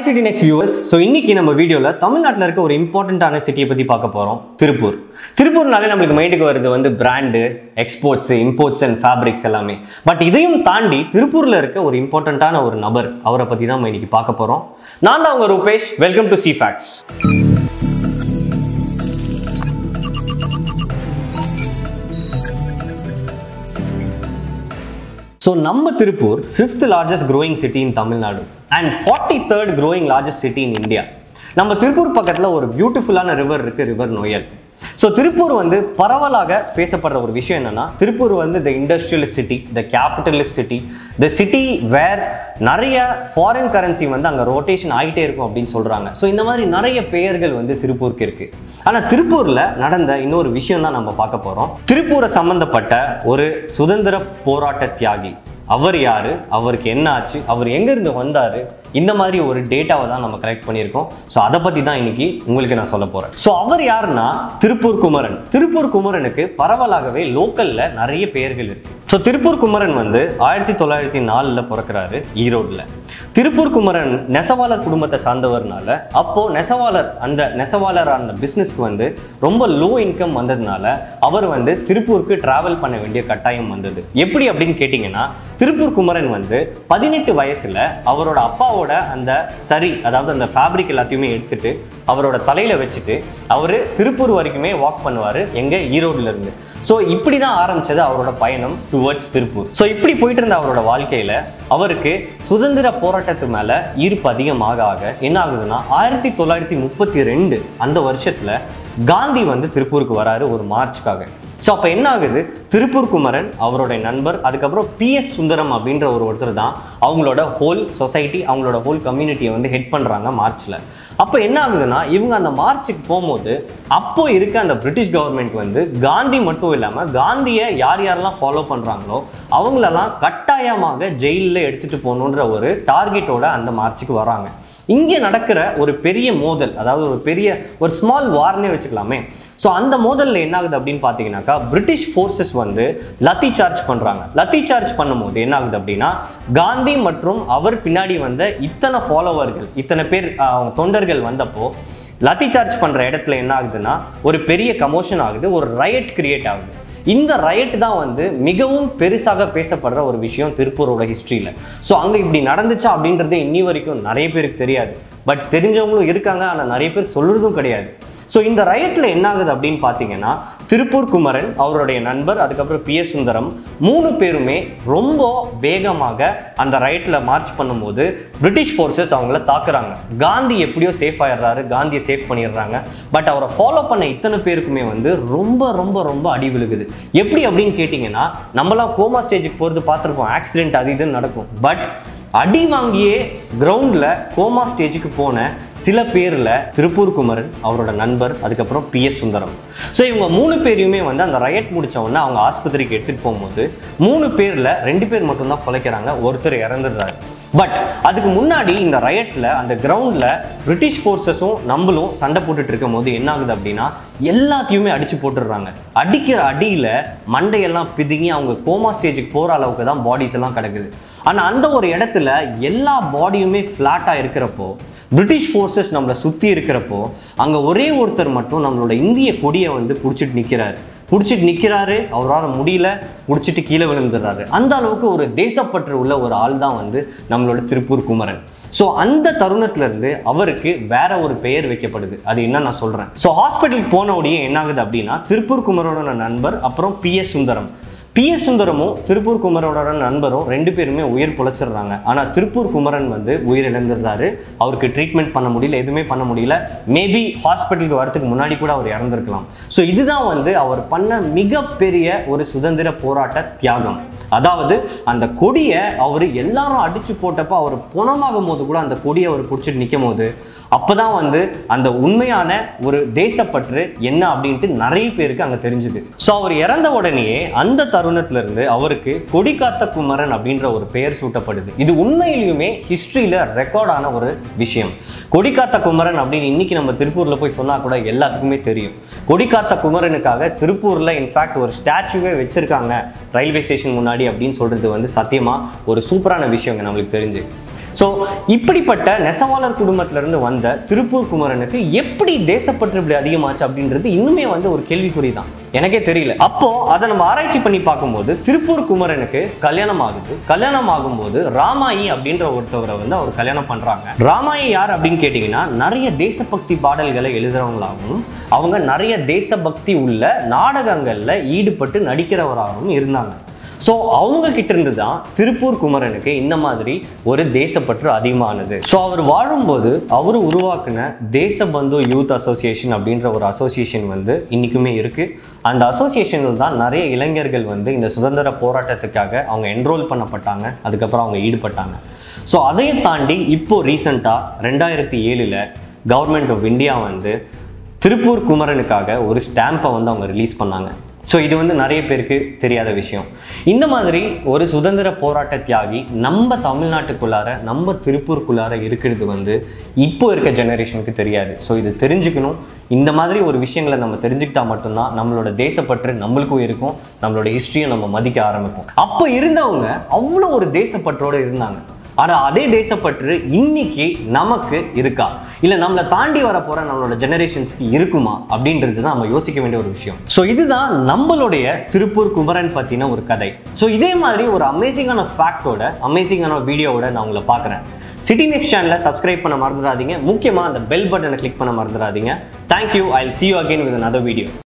hi city next viewers so இன்னைக்கு நம்ம வீடியோவில் தமிழ்நாட்டில் இருக்க ஒரு இம்பார்ட்டண்ட்டான சிட்டியை பற்றி பார்க்க போகிறோம் திருப்பூர் திருப்பூர்னாலே நம்மளுக்கு மைண்டுக்கு வருது வந்து brand exports imports and fabrics எல்லாமே பட் இதையும் தாண்டி திருப்பூரில் இருக்க ஒரு இம்பார்ட்டண்ட்டான ஒரு நபர் அவரை பற்றி தான் நம்ம இன்னைக்கு பார்க்க போகிறோம் நான் தான் உங்க Rupesh welcome to C facts so நம்ம Tiruppur fifth largest growing city in Tamil Nadu and forty third growing largest city in India நம்ம திருப்பூர் பக்கத்தில் ஒரு பியூட்டிஃபுல்லான ரிவர் இருக்குது ரிவர் நொயல் ஸோ திருப்பூர் வந்து பரவலாக பேசப்படுற ஒரு விஷயம் என்னன்னா திருப்பூர் வந்து the industrialist city the capitalist city the city where நிறைய ஃபாரின் கரன்சி வந்து அங்கே ரொட்டேஷன் ஆகிட்டே இருக்கும் அப்படின்னு சொல்கிறாங்க ஸோ இந்த மாதிரி நிறைய பெயர்கள் வந்து திருப்பூருக்கு இருக்குது ஆனால் திருப்பூரில் நடந்த இன்னொரு விஷயம் தான் நம்ம பார்க்க போகிறோம் திருப்பூரை சம்மந்தப்பட்ட ஒரு சுதந்திர போராட்ட தியாகி அவர் யாரு அவருக்கு என்ன ஆச்சு அவர் எங்கேருந்து வந்தார் இந்த மாதிரி ஒரு டேட்டாவை தான் நம்ம கலெக்ட் பண்ணியிருக்கோம் ஸோ அதை பற்றி தான் இன்னைக்கு உங்களுக்கு நான் சொல்ல போகிறேன் ஸோ அவர் யாருன்னா திருப்பூர் குமரன் திருப்பூர் குமரனுக்கு பரவலாகவே லோக்கலில் நிறைய பெயர்கள் இருக்கு ஸோ திருப்பூர் குமரன் வந்து ஆயிரத்தி தொள்ளாயிரத்தி நாலில் பிறக்கிறாரு ஈரோடில் திருப்பூர் குமரன் நெசவாளர் குடும்பத்தை சார்ந்தவர்னால அப்போ நெசவாளர் அந்த நெசவாளர் அந்த பிஸ்னஸ்க்கு வந்து ரொம்ப லோ இன்கம் வந்ததுனால அவர் வந்து திருப்பூருக்கு டிராவல் பண்ண வேண்டிய கட்டாயம் வந்தது எப்படி அப்படின்னு கேட்டிங்கன்னா திருப்பூர் குமரன் வந்து பதினெட்டு வயசுல அவரோட அப்பாவோட அந்த தறி அதாவது அந்த ஃபேப்ரிக் எல்லாத்தையுமே எடுத்துட்டு அவரோட தலையில வச்சுட்டு அவர் திருப்பூர் வரைக்குமே வாக் பண்ணுவார் எங்க ஈரோடுல இருந்து ஸோ இப்படி தான் ஆரம்பிச்சது அவரோட பயணம் டுவர்ட்ஸ் திருப்பூர் ஸோ இப்படி போயிட்டு இருந்த அவரோட வாழ்க்கையில அவருக்கு சுதந்திர போராட்டத்து மேல ஈர்ப்பு அதிகமாக ஆக என்ன ஆகுதுன்னா ஆயிரத்தி தொள்ளாயிரத்தி முப்பத்தி ரெண்டு அந்த வருஷத்துல காந்தி வந்து திருப்பூருக்கு வராரு ஒரு மார்ச்சுக்காக ஸோ அப்போ என்ன ஆகுது திருப்பூர் குமரன் அவருடைய நண்பர் அதுக்கப்புறம் பிஎஸ் சுந்தரம் அப்படின்ற ஒரு ஒருத்தர் தான் அவங்களோட ஹோல் சொசைட்டி அவங்களோட ஹோல் கம்யூனிட்டியை வந்து ஹெட் பண்ணுறாங்க மார்ச்சில் அப்போ என்ன ஆகுதுன்னா இவங்க அந்த மார்ச்சுக்கு போகும்போது அப்போ இருக்க அந்த பிரிட்டிஷ் கவர்மெண்ட் வந்து காந்தி மட்டும் இல்லாமல் காந்தியை யார் யாரெல்லாம் ஃபாலோ பண்ணுறாங்களோ அவங்களெல்லாம் கட்டாயமாக ஜெயிலில் எடுத்துகிட்டு போகணுன்ற ஒரு டார்கெட்டோட அந்த மார்ச்சுக்கு வராங்க இங்கே நடக்கிற ஒரு பெரிய மோதல் அதாவது ஒரு பெரிய ஒரு ஸ்மால் வார்னே வச்சுக்கலாமே ஸோ அந்த மோதலில் என்ன ஆகுது அப்படின்னு பார்த்தீங்கன்னாக்கா பிரிட்டிஷ் ஃபோர்ஸஸ் வந்து லத்தி சார்ஜ் பண்ணுறாங்க லத்தி சார்ஜ் பண்ணும்போது என்ன ஆகுது அப்படின்னா காந்தி மற்றும் அவர் பின்னாடி வந்த இத்தனை ஃபாலோவர்கள் இத்தனை பேர் அஹ், அவங்க தொண்டர்கள் வந்தப்போ லத்தி சார்ஜ் பண்ணுற இடத்துல என்ன ஆகுதுன்னா ஒரு பெரிய கமோஷன் ஆகுது ஒரு ரயட் கிரியேட் ஆகுது இந்த ரைட் தான் வந்து மிகவும் பெருசாக பேசப்படுற ஒரு விஷயம் திருப்பூரோட ஹிஸ்ட்ரியில் ஸோ அங்கே இப்படி நடந்துச்சா அப்படின்றதே இன்னி வரைக்கும் நிறைய பேருக்கு தெரியாது பட் தெரிஞ்சவங்களும் இருக்காங்க ஆனால் நிறைய பேர் சொல்கிறதும் கிடையாது ஸோ இந்த ரைட்டில் என்ன ஆகுது அப்படின்னு பார்த்தீங்கன்னா திருப்பூர் குமரன் அவருடைய நண்பர் அதுக்கப்புறம் பி எஸ் சுந்தரம் மூணு பேருமே ரொம்ப வேகமாக அந்த ரைட்டில் மார்ச் பண்ணும்போது பிரிட்டிஷ் ஃபோர்ஸஸ் அவங்கள தாக்குறாங்க காந்தி எப்படியோ சேஃப் ஆயிடுறாரு காந்தியை சேஃப் பண்ணிடுறாங்க பட் அவரை ஃபாலோ பண்ண இத்தனை பேருக்குமே வந்து ரொம்ப ரொம்ப ரொம்ப அடி விழுகுது எப்படி அப்படின்னு கேட்டிங்கன்னா நம்மலாம் கோமா ஸ்டேஜுக்கு போகிறது பார்த்துருப்போம் ஆக்சிடென்ட் அது இதுன்னு நடக்கும் பட் அடி வாங்கியே கிரவுண்டில் கோமா ஸ்டேஜுக்கு போன சில பேரில் திருப்பூர் குமரன் அவரோட நண்பர் அதுக்கப்புறம் பி எஸ் சுந்தரம் ஸோ இவங்க மூணு பேரையுமே வந்து அந்த ரயட் முடிச்ச உடனே அவங்க ஆஸ்பத்திரிக்கு எடுத்துகிட்டு போகும்போது மூணு பேரில் ரெண்டு பேர் மட்டும்தான் பிழைக்கிறாங்க ஒருத்தர் இறந்துடுறாரு பட் அதுக்கு முன்னாடி இந்த ரயட்டில் அந்த கிரவுண்டில் பிரிட்டிஷ் ஃபோர்ஸஸும் நம்மளும் சண்டை போட்டுட்டு இருக்கும் போது என்ன ஆகுது அப்படின்னா எல்லாத்தையுமே அடிச்சு போட்டுடுறாங்க அடிக்கிற அடியில் மண்டையெல்லாம் பிதுங்கி அவங்க கோமா ஸ்டேஜுக்கு போகிற அளவுக்கு தான் பாடிஸ் எல்லாம் கிடக்குது ஆனால் அந்த ஒரு இடத்துல எல்லா பாடியுமே ஃப்ளாட்டாக இருக்கிறப்போ பிரிட்டிஷ் ஃபோர்ஸஸ் நம்மளை சுற்றி இருக்கிறப்போ அங்கே ஒரே ஒருத்தர் மட்டும் நம்மளோட இந்திய கொடியை வந்து பிடிச்சிட்டு நிற்கிறாரு பிடிச்சிட்டு நிற்கிறாரு அவரால் முடியல பிடிச்சிட்டு கீழே விழுந்துடுறாரு அந்த அளவுக்கு ஒரு தேசப்பற்று உள்ள ஒரு ஆள் தான் வந்து நம்மளோட திருப்பூர் குமரன் ஸோ அந்த தருணத்துல இருந்து அவருக்கு வேற ஒரு பெயர் வைக்கப்படுது அது என்ன நான் சொல்றேன் ஸோ ஹாஸ்பிட்டலுக்கு போன உடனே என்ன ஆகுது அப்படின்னா திருப்பூர் குமரனோட நண்பர் அப்புறம் P S Sundaram P S சுந்தரமும் திருப்பூர் குமரோட நண்பரும் ரெண்டு பேருமே உயிர் பொழைச்சிடுறாங்க ஆனால் திருப்பூர் குமரன் வந்து உயிர் இழந்துடுறாரு அவருக்கு ட்ரீட்மெண்ட் பண்ண முடியல எதுவுமே பண்ண முடியல மேபி ஹாஸ்பிட்டலுக்கு வரதுக்கு முன்னாடி கூட அவர் இறந்துருக்கலாம் ஸோ இதுதான் வந்து அவர் பண்ண மிகப்பெரிய ஒரு சுதந்திர போராட்ட தியாகம் அதாவது அந்த கொடியை அவர் எல்லாரும் அடிச்சு போட்டப்போ அவர் புணமாகும் போது கூட அந்த கொடியை அவர் பிடிச்சிட்டு நிற்கும் போது அப்பதான் வந்து அந்த உண்மையான ஒரு தேசப்பற்று என்ன அப்படின்ட்டு நிறைய பேருக்கு அங்க தெரிஞ்சுது ஸோ அவர் இறந்த உடனேயே அந்த தருணத்துல இருந்து அவருக்கு கொடிக்காத்த குமரன் அப்படின்ற ஒரு பெயர் சூட்டப்படுது இது உண்மையிலுமே ஹிஸ்டரியில ரெக்கார்டான ஒரு விஷயம் கொடிக்காத்த குமரன் அப்படின்னு இன்னைக்கு நம்ம திருப்பூர்ல போய் சொன்னா கூட எல்லாத்துக்குமே தெரியும் கொடிக்காத்த குமரனுக்காக திருப்பூர்ல இன்ஃபேக்ட் ஒரு ஸ்டாச்சுவே வச்சிருக்காங்க ரயில்வே ஸ்டேஷன் முன்னாடி அப்படின்னு சொல்றது வந்து சத்தியமா ஒரு சூப்பரான விஷயங்க நம்மளுக்கு தெரிஞ்சு ஸோ இப்படிப்பட்ட நெசவாளர் குடும்பத்திலிருந்து வந்த திருப்பூர் குமரனுக்கு எப்படி தேசப்பற்று இப்படி அதிகமாச்சு அப்படின்றது இன்னுமே வந்து ஒரு கேள்விக்குறி தான் எனக்கே தெரியல அப்போ அதை நம்ம ஆராய்ச்சி பண்ணி பார்க்கும்போது திருப்பூர் குமரனுக்கு கல்யாணம் ஆகுது கல்யாணம் ஆகும்போது ராமாயி அப்படின்ற ஒருத்தவரை வந்து அவர் கல்யாணம் பண்றாங்க ராமாயி யார் அப்படின்னு கேட்டிங்கன்னா நிறைய தேசபக்தி பாடல்களை எழுதுறவங்களாகவும் அவங்க நிறைய தேசபக்தி உள்ள நாடகங்கள்ல ஈடுபட்டு நடிக்கிறவராகவும் இருந்தாங்க ஸோ அவங்க கிட்ட இருந்து தான் திருப்பூர் குமரனுக்கு இந்த மாதிரி ஒரு தேசப்பற்று அதிகமானது ஸோ அவர் வாழும்போது அவர் உருவாக்குன தேசபந்து யூத் அசோசியேஷன் அப்படின்ற ஒரு அசோசியேஷன் வந்து இன்றைக்குமே இருக்குது அந்த அசோசியேஷனில் தான் நிறைய இளைஞர்கள் வந்து இந்த சுதந்திர போராட்டத்துக்காக அவங்க என்ரோல் பண்ணப்பட்டாங்க அதுக்கப்புறம் அவங்க ஈடுபட்டாங்க ஸோ அதையும் தாண்டி இப்போ ரீசண்டாக ரெண்டாயிரத்தி ஏழில் கவர்மெண்ட் ஆஃப் இந்தியா வந்து திருப்பூர் குமரனுக்காக ஒரு ஸ்டாம்பை வந்து அவங்க ரிலீஸ் பண்ணாங்க ஸோ இது வந்து நிறைய பேருக்கு தெரியாத விஷயம் இந்த மாதிரி ஒரு சுதந்திர போராட்ட தியாகி நம்ம தமிழ்நாட்டுக்குள்ளார நம்ம திருப்பூருக்குள்ளார இருக்கிறது வந்து இப்போ இருக்க ஜெனரேஷனுக்கு தெரியாது ஸோ இது தெரிஞ்சுக்கணும் இந்த மாதிரி ஒரு விஷயங்களை நம்ம தெரிஞ்சுக்கிட்டா மட்டும்தான் நம்மளோட தேசப்பற்று நம்மளுக்கும் இருக்கும் நம்மளோட ஹிஸ்ட்ரியை நம்ம மதிக்க ஆரம்பிப்போம் அப்போ இருந்தவங்க அவ்வளோ ஒரு தேசப்பற்றோடு இருந்தாங்க ஆனால் அதே தேசப்பற்று இன்னைக்கு நமக்கு இருக்கா இல்லை நம்மளை தாண்டி வர போகிற நம்மளோட ஜெனரேஷன்ஸ்க்கு இருக்குமா அப்படின்றது தான் நம்ம யோசிக்க வேண்டிய ஒரு விஷயம் ஸோ இதுதான் நம்மளுடைய திருப்பூர் குமரன் பற்றின ஒரு கதை ஸோ இதே மாதிரி ஒரு அமேசிங்கான ஃபேக்டோட அமேசிங்கான வீடியோவோட நான் உங்களை பார்க்குறேன் சிட்டி நெக்ஸ்ட் சேனலை சப்ஸ்கிரைப் பண்ண மறந்துடாதீங்க முக்கியமாக அந்த பெல் பட்டனை கிளிக் பண்ண மறந்துடாதீங்க thank you I see you again with another video